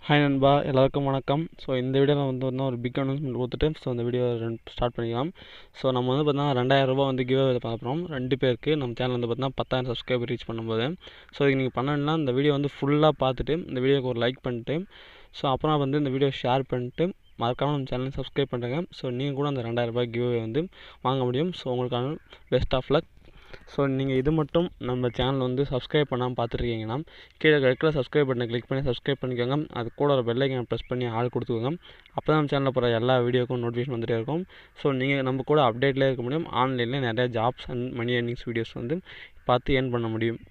hi நண்பா எல்லாருக்கும் வணக்கம் ஸோ இந்த வீடியோவில் வந்து வந்து ஒரு பிக் அனௌன்ஸ்மெண்ட் கொடுத்துட்டு ஸோ இந்த வீடியோ ஸ்டார்ட் பண்ணிக்கலாம் ஸோ நம்ம வந்து பார்த்தீங்கன்னா ரெண்டாயிரம் ரூபாய் வந்து கிவ் அவே பார்க்குறோம் ரெண்டு பேருக்கு நம்ம சேனல் வந்து பார்த்தீங்கன்னா பத்தாயிரம் சப்ஸ்கிரைபர் ரீச் பண்ணும்போது ஸோ இதுக்கு நீங்கள் பண்ணணும்னா இந்த வீடியோ வந்து ஃபுல்லாக பார்த்துட்டு இந்த வீடியோக்கு ஒரு லைக் பண்ணிட்டு ஸோ அப்புறம் வந்து இந்த வீடியோ ஷேர் பண்ணிட்டு மறக்காமல் நம்ம சேனலை சப்ஸ்கிரைப் பண்ணுறேங்க ஸோ நீங்கள் கூட அந்த ரெண்டாயிரம் ரூபாய் கிவ் அவே வந்து வாங்க முடியும் ஸோ உங்களுக்கான பெஸ்ட் ஆஃப் லக் ஸோ நீங்கள் இது மட்டும் நம்ம சேனல் வந்து சப்ஸ்கிரைப் பண்ணாமல் பார்த்துருக்கீங்கன்னா கீழே இருக்கிற சப்ஸ்கிரைப் பட்டனை கிளிக் பண்ணி சப்ஸ்கிரைப் பண்ணிக்கோங்க அது கூட ஒரு பெல்லைக்கன் ப்ரெஸ் பண்ணி ஆள் கொடுத்துக்கோங்க அப்போ தான் நம்ம சேனலில் போகிற எல்லா வீடியோக்கும் நோட்டிஃபிகேஷன் வந்துட்டே இருக்கும் ஸோ நீங்கள் நம்ம கூட அப்டேட்லேயே இருக்க முடியும் ஆன்லைனில் நிறைய jobs and money earnings videos வந்து பார்த்து ஏர்ன் பண்ண முடியும்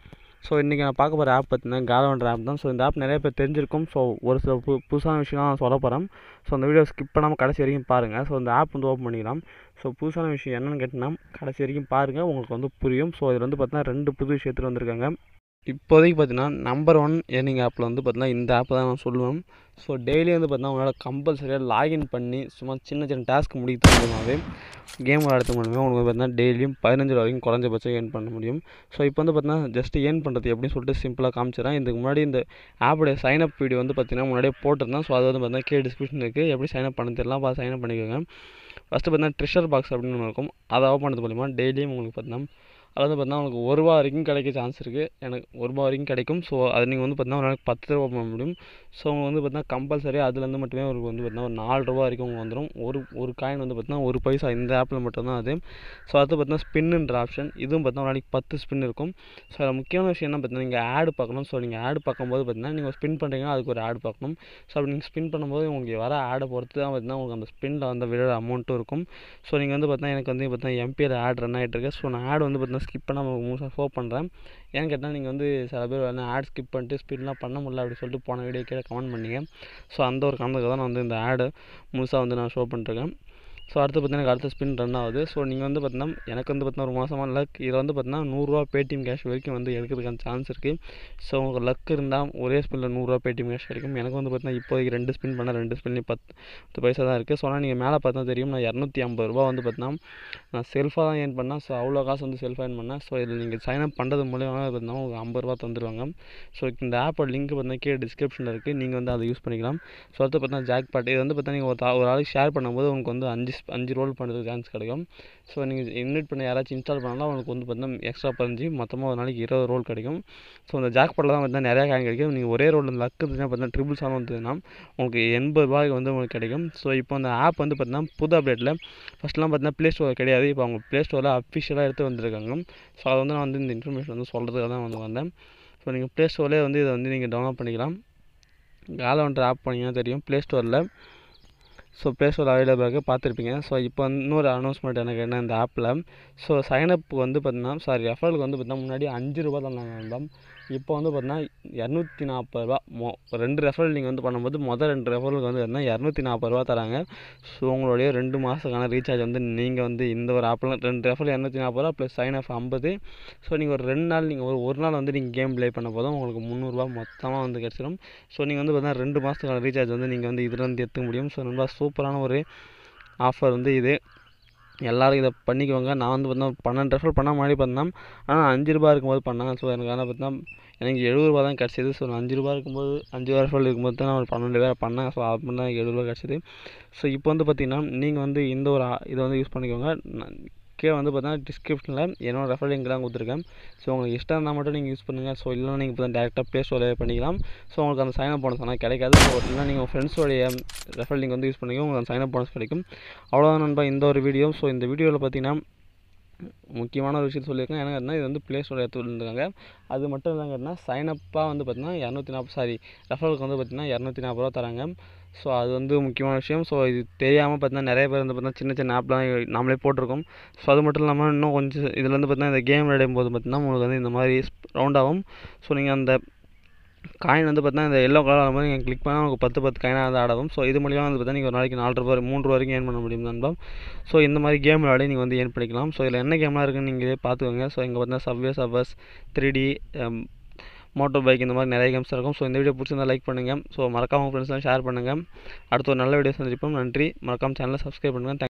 ஸோ இன்றைக்கி நான் பார்க்க போகிற ஆப் பார்த்தீங்கன்னா காலவன்ற ஆப் தான் ஸோ இந்த ஆப் நிறைய பேர் தெரிஞ்சிருக்கும் ஸோ ஒரு சில பு புதுசான விஷயம் நான் சொல்ல போகிறேன் ஸோ அந்த வீடியோ ஸ்கிப் பண்ணாமல் கடைசி வரைக்கும் பாருங்கள் ஸோ இந்த ஆப் வந்து ஓப்பன் பண்ணிக்கலாம் ஸோ புதுசான விஷயம் என்னென்னு கேட்டிங்கன்னா கடைசி வரைக்கும் பாருங்கள் உங்களுக்கு வந்து புரியும் ஸோ இதில் வந்து பார்த்தீங்கன்னா ரெண்டு புது விஷயத்தில் வந்திருக்காங்க இப்போதைக்கு பார்த்தீங்கன்னா நம்பர் ஒன் ஏர்னிங் ஆப்பில் வந்து பார்த்தீங்கன்னா இந்த ஆப் தான் நான் சொல்லுவேன் ஸோ டெய்லி வந்து பார்த்தீங்கன்னா உங்களால் கம்பல்சரியாக லாகின் பண்ணி சும்மா சின்ன சின்ன டாஸ்க் முடிக்க மூலமாகவே கேம் விளையாடுறது மூலமாக உங்களுக்கு பார்த்தீங்கன்னா டெய்லியும் பதினஞ்சு ரூபா வரைக்கும் குறைஞ்சபட்சம் ஏர்ன் பண்ண முடியும் ஸோ இப்போ வந்து பார்த்தீங்கன்னா ஜஸ்ட் ஏர்ன் பண்ணுறது எப்படின்னு சொல்லிட்டு சிம்பிளாக காமிச்சிடறேன் இதுக்கு முன்னாடி இந்த ஆப்போடைய சைன் அப் வீடியோ வந்து பார்த்தீங்கன்னா முன்னாடியே போட்டிருந்தேன் ஸோ அது வந்து பார்த்தீங்கன்னா கே டிஸ்கிரிப்ஷன் இருக்குது எப்படி சைன் அப் பண்ண தெரியலாம் பார்த்து சைன் அப் பண்ணிக்கோங்க ஃபஸ்ட்டு பார்த்தீங்கன்னா ட்ரெஷர் பாக்ஸ் அப்படின்னு ஒன்று இருக்கும் அதை ஓப்பன் பண்ணது மூலிமா டெய்லியும் உங்களுக்கு பார்த்தீங்கன்னா அது வந்து பார்த்தீங்கன்னா உங்களுக்கு ஒரு ரூபா வரைக்கும் கிடைக்க சான்ஸ் இருக்குது எனக்கு ஒரு ரூபா வரைக்கும் கிடைக்கும் ஸோ அது நீங்கள் வந்து பார்த்தீங்கன்னா ஒரு நாளைக்கு பத்து ரூபா பண்ண முடியும் ஸோ உங்களுக்கு வந்து பார்த்தீங்கன்னா கம்பல்சரி அதுலேருந்து மட்டுமே உங்களுக்கு வந்து பார்த்தீங்கன்னா ஒரு நாலு ரூபா வரைக்கும் உங்களுக்கு வந்துடும் ஒரு ஒரு காயின் வந்து பார்த்தீங்கன்னா ஒரு பைசா இந்த ஆப்பில் மட்டும்தான் அது ஸோ அது பார்த்தீங்கன்னா ஸ்பின்னுன்ற ஆப்ஷன் இதுவும் பார்த்தீங்கன்னா ஒரு நாளைக்கு பத்து ஸ்பின் இருக்கும் ஸோ அதில் முக்கியமான விஷயம் என்ன பார்த்தீங்கன்னா நீங்கள் ஆடு பார்க்கணும் ஸோ நீங்கள் ஆடு பார்க்கும்போது பார்த்தீங்கன்னா நீங்கள் ஸ்பின் பண்ணுறீங்கன்னா அதுக்கு ஒரு ஆடு பார்க்கணும் ஸோ அப்படி நீங்கள் ஸ்பின் பண்ணும்போது உங்களுக்கு வர ஆடை பொறுத்து தான் பார்த்தீங்கன்னா உங்களுக்கு அந்த ஸ்பின்னில் வந்து விழுற அமௌண்ட்டும் இருக்கும் ஸோ நீங்கள் வந்து பார்த்தீங்கன்னா எனக்கு வந்து பார்த்தீங்கன்னா எம்பியில் ஆட் ரன் ஆகிட்டு இருக்கு ஸோ நான் ஆடு வந்து பார்த்தீங்கன்னா ஸ்கிப் பண்ணாமல் முழுசாக ஷோ பண்ணுறேன் ஏன்னு கேட்டால் நீங்கள் வந்து சில பேர் வந்து ஆட் ஸ்கிப் பண்ணிட்டு ஸ்பீட்லாம் பண்ண முடியல அப்படி சொல்லிட்டு போன வீடியோ கீழே கமெண்ட் பண்ணீங்க ஸோ அந்த ஒரு காரணத்துக்கு தான் நான் வந்து இந்த ஆடு முழுசாக வந்து நான் ஷோ பண்ணிருக்கேன் ஸோ அடுத்து பார்த்தீங்கன்னா எனக்கு அடுத்த ஸ்பின் ரன் ஆகுது ஸோ நீங்கள் வந்து பார்த்தீங்கன்னா எனக்கு வந்து பார்த்தீங்கன்னா ஒரு மாதமாக லக் இதில் வந்து பார்த்தீங்கன்னா நூறுரூவா பேடிஎம் கேஷ் வரைக்கும் வந்து எடுக்கிறதுக்கான சான்ஸ் இருக்குது ஸோ உங்களுக்கு லக் இருந்தால் ஒரே ஸ்பின்னில் நூறுரூவா பேடிஎம் கேஷ் கிடைக்கும் எனக்கு வந்து பார்த்தீங்கன்னா இப்போதைக்கு ரெண்டு ஸ்பின் பண்ண ரெண்டு ஸ்பின்லேயும் பத்து பத்து பைசா தான் இருக்குது ஸோ ஆனால் நீங்கள் மேலே பார்த்தா தெரியும் நான் இரநூத்தி ஐம்பது ரூபா வந்து பார்த்தீங்கன்னா நான் செல்ஃபாக தான் ஏர்ன் பண்ணேன் ஸோ அவ்வளோ காசு வந்து செல்ஃபாக ஏர்ன் பண்ணேன் ஸோ இதில் நீங்கள் சைன் அப் பண்ணுறது மூலியமாக பார்த்தீங்கன்னா உங்களுக்கு ஐம்பது ரூபா தந்துடுவாங்க ஸோ இந்த ஆப்போட லிங்க் பார்த்தீங்கன்னா கீழே டிஸ்கிரிப்ஷனில் இருக்குது நீங்கள் வந்து அதை யூஸ் பண்ணிக்கலாம் ஸோ அடுத்து பார்த்தீங்கன்னா ஜாக் பாட் இது வந்து பார்த்தீங்கன்னா நீங்கள் ஒரு ஒரு ஆளுக்கு ஷேர் பண்ணும்போது உங்களுக்கு வந்து அஞ்சு அஞ்சு ரோல் பண்ணுறதுக்கு சான்ஸ் கிடைக்கும் ஸோ நீங்கள் இன்வைட் பண்ணி யாராச்சும் இன்ஸ்டால் பண்ணாலும் உங்களுக்கு வந்து பார்த்தீங்கன்னா எக்ஸ்ட்ரா பதினஞ்சு மொத்தமாக ஒரு நாளைக்கு இருபது ரோல் கிடைக்கும் ஸோ அந்த ஜாக் பாட்டில் தான் பார்த்தீங்கன்னா நிறையா காயின் கிடைக்கும் நீங்கள் ஒரே ரோல் லக் இருந்துச்சுன்னா பார்த்தீங்கன்னா ட்ரிபிள் செவன் வந்ததுன்னா உங்களுக்கு எண்பது ரூபாய்க்கு வந்து உங்களுக்கு கிடைக்கும் ஸோ இப்போ அந்த ஆப் வந்து பார்த்தீங்கன்னா புது அப்டேட்டில் ஃபஸ்ட்லாம் பார்த்தீங்கன்னா ப்ளே ஸ்டோர் கிடையாது இப்போ அவங்க ப்ளே ஸ்டோரில் அஃபிஷியலாக எடுத்து வந்திருக்காங்க ஸோ அதை வந்து நான் வந்து இந்த இன்ஃபர்மேஷன் வந்து சொல்கிறதுக்காக தான் வந்து வந்தேன் ஸோ நீங்கள் ப்ளே ஸ்டோர்லேயே வந்து இதை வந்து நீங்கள் டவுன்லோட் பண்ணிக்கலாம் காலவன்ற ஆப் பண்ணிங்கன்னா தெரியும் ப்ளே ஸ்டோரில் ஸோ ப்ளே ஸ்டோர் அவைலபிள் இருக்குது பார்த்துருப்பீங்க ஸோ இப்போ இன்னொரு அனௌன்ஸ்மெண்ட் எனக்கு என்ன இந்த ஆப்பில் ஸோ சைனப் வந்து பார்த்தீங்கன்னா சாரி ரெஃபரலுக்கு வந்து பார்த்தீங்கன்னா முன்னாடி அஞ்சு ரூபா தான் நாங்கள் இப்போ வந்து பார்த்தீங்கன்னா இரநூத்தி நாற்பது ரூபா மொ ரெண்டு ரெஃபரல் நீங்கள் வந்து பண்ணும்போது மொதல் ரெண்டு ரெஃபரலுக்கு வந்து பார்த்தீங்கன்னா இரநூத்தி நாற்பது ரூபா தராங்க ஸோ உங்களுடைய ரெண்டு மாதத்துக்கான ரீசார்ஜ் வந்து நீங்கள் வந்து இந்த ஒரு ஆப்பில் ரெண்டு ரெஃபரல் இரநூத்தி நாற்பது ரூபா ப்ளஸ் சைன் ஆஃப் ஐம்பது ஸோ நீங்கள் ஒரு ரெண்டு நாள் நீங்கள் ஒரு ஒரு நாள் வந்து நீங்கள் கேம் ப்ளே பண்ண போதும் உங்களுக்கு முந்நூறுரூவா மொத்தமாக வந்து கிடச்சிடும் ஸோ நீங்கள் வந்து பார்த்தீங்கன்னா ரெண்டு மாதத்துக்கான ரீசார்ஜ் வந்து நீங்கள் வந்து இதில் வந்து எடுத்துக்க முடியும் ஸோ ரொம்ப சூப்பரான ஒரு ஆஃபர் வந்து இது எல்லோரும் இதை பண்ணிக்குவாங்க நான் வந்து பார்த்தீங்கன்னா பன்னெண்டு ரெஃபர் பண்ண முன்னாடி பண்ணேன் ஆனால் அஞ்சு ரூபா இருக்கும்போது பண்ணேன் ஸோ எனக்கு ஆனால் பார்த்தீங்கன்னா எனக்கு எழுபது ரூபா தான் கிடச்சிது ஸோ நான் அஞ்சு ரூபா இருக்கும்போது அஞ்சு ரூபா ரெஃபர் இருக்கும்போது தான் நான் ஒரு பன்னெண்டு பேரை பண்ணேன் ஸோ அப்போ தான் எனக்கு எழுபது ரூபா கிடச்சிது ஸோ இப்போ வந்து பார்த்திங்கன்னா நீங்கள் வந்து இந்த ஒரு இதை வந்து யூஸ் பண்ணிக்கோங்க கீழே வந்து பார்த்தீங்கன்னா டிஸ்கிரிப்ஷனில் என்னோட ரெஃபர் லிங்க் தான் கொடுத்துருக்கேன் ஸோ உங்களுக்கு இஷ்டம் இருந்தால் மட்டும் நீங்கள் யூஸ் பண்ணுங்கள் ஸோ இல்லைனா நீங்கள் இப்போ டேரெக்டாக ப்ளே ஸ்டோரில் பண்ணிக்கலாம் ஸோ உங்களுக்கு அந்த சைன் அப் போனஸ் ஆனால் கிடைக்காது ஸோ இல்லைனா நீங்கள் உங்கள் ஃப்ரெண்ட்ஸோடைய ரெஃபர் லிங்க் வந்து யூஸ் பண்ணிங்க உங்களுக்கு அந்த சைன் அப் போனஸ் கிடைக்கும் அவ்வளோதான் நண்பா இந்த ஒரு வீடியோ ஸோ இந்த வீடியோவில் பார்த்தீங்கன்னா முக்கியமான ஒரு விஷயம் சொல்லியிருக்கேன் ஏன்னா இது வந்து ப்ளே ஸ்டோர் எடுத்து வந்துருக்காங்க அது மட்டும் இல்லைங்கன்னா சைனப்பாக வந்து பார்த்தீங்கன்னா இரநூத்தி நாற்பது சாரி ரெஃபரலுக்கு வந்து பார்த்தீங்கன்னா இரநூத்தி நாற்பது ரூபா தராங்க ஸோ அது வந்து முக்கியமான விஷயம் ஸோ இது தெரியாமல் பார்த்தீங்கன்னா நிறைய பேர் வந்து பார்த்தீங்கன்னா சின்ன சின்ன ஆப்லாம் நம்மளே போட்டிருக்கோம் ஸோ அது மட்டும் இல்லாமல் இன்னும் கொஞ்சம் இதில் வந்து பார்த்தீங்கன்னா இந்த கேம் விளையாடும் போது பார்த்தீங்கன்னா உங்களுக்கு வந்து இந்த மாதிரி ரவுண்ட் ஆகும் ஸோ நீங்கள் அந்த காயின் வந்து பார்த்தீங்கன்னா இந்த எல்லோ கலர் மாதிரி நீங்கள் கிளிக் பண்ணால் உங்களுக்கு பத்து பத்து காயினாக வந்து ஆடும் ஸோ இது மூலியமாக வந்து பார்த்தீங்கன்னா நீங்கள் ஒரு நாளைக்கு நாலு ரூபா மூணு ரூபா வரைக்கும் ஏர்ன் பண்ண முடியும் நண்பா ஸோ இந்த மாதிரி கேம் விளையாடி நீங்கள் வந்து ஏர்ன் பண்ணிக்கலாம் ஸோ இதில் என்ன கேம்லாம் இருக்குன்னு நீங்களே பார்த்துக்கோங்க ஸோ இங்கே பார்த்தீங்கன்னா Subway Surfers three D motor bike இந்த மாதிரி நிறைய கேம்ஸ் இருக்கும் ஸோ இந்த வீடியோ பிடிச்சிருந்தா லைக் பண்ணுங்கள் ஸோ மறக்காமல் ஃப்ரெண்ட்ஸ்லாம் ஷேர் பண்ணுங்கள் அடுத்த ஒரு நல்ல வீடியோ சந்திப்போம் நன்றி மறக்காமல் சேனலை சப்ஸ்கிரைப் பண்ணுங்கள்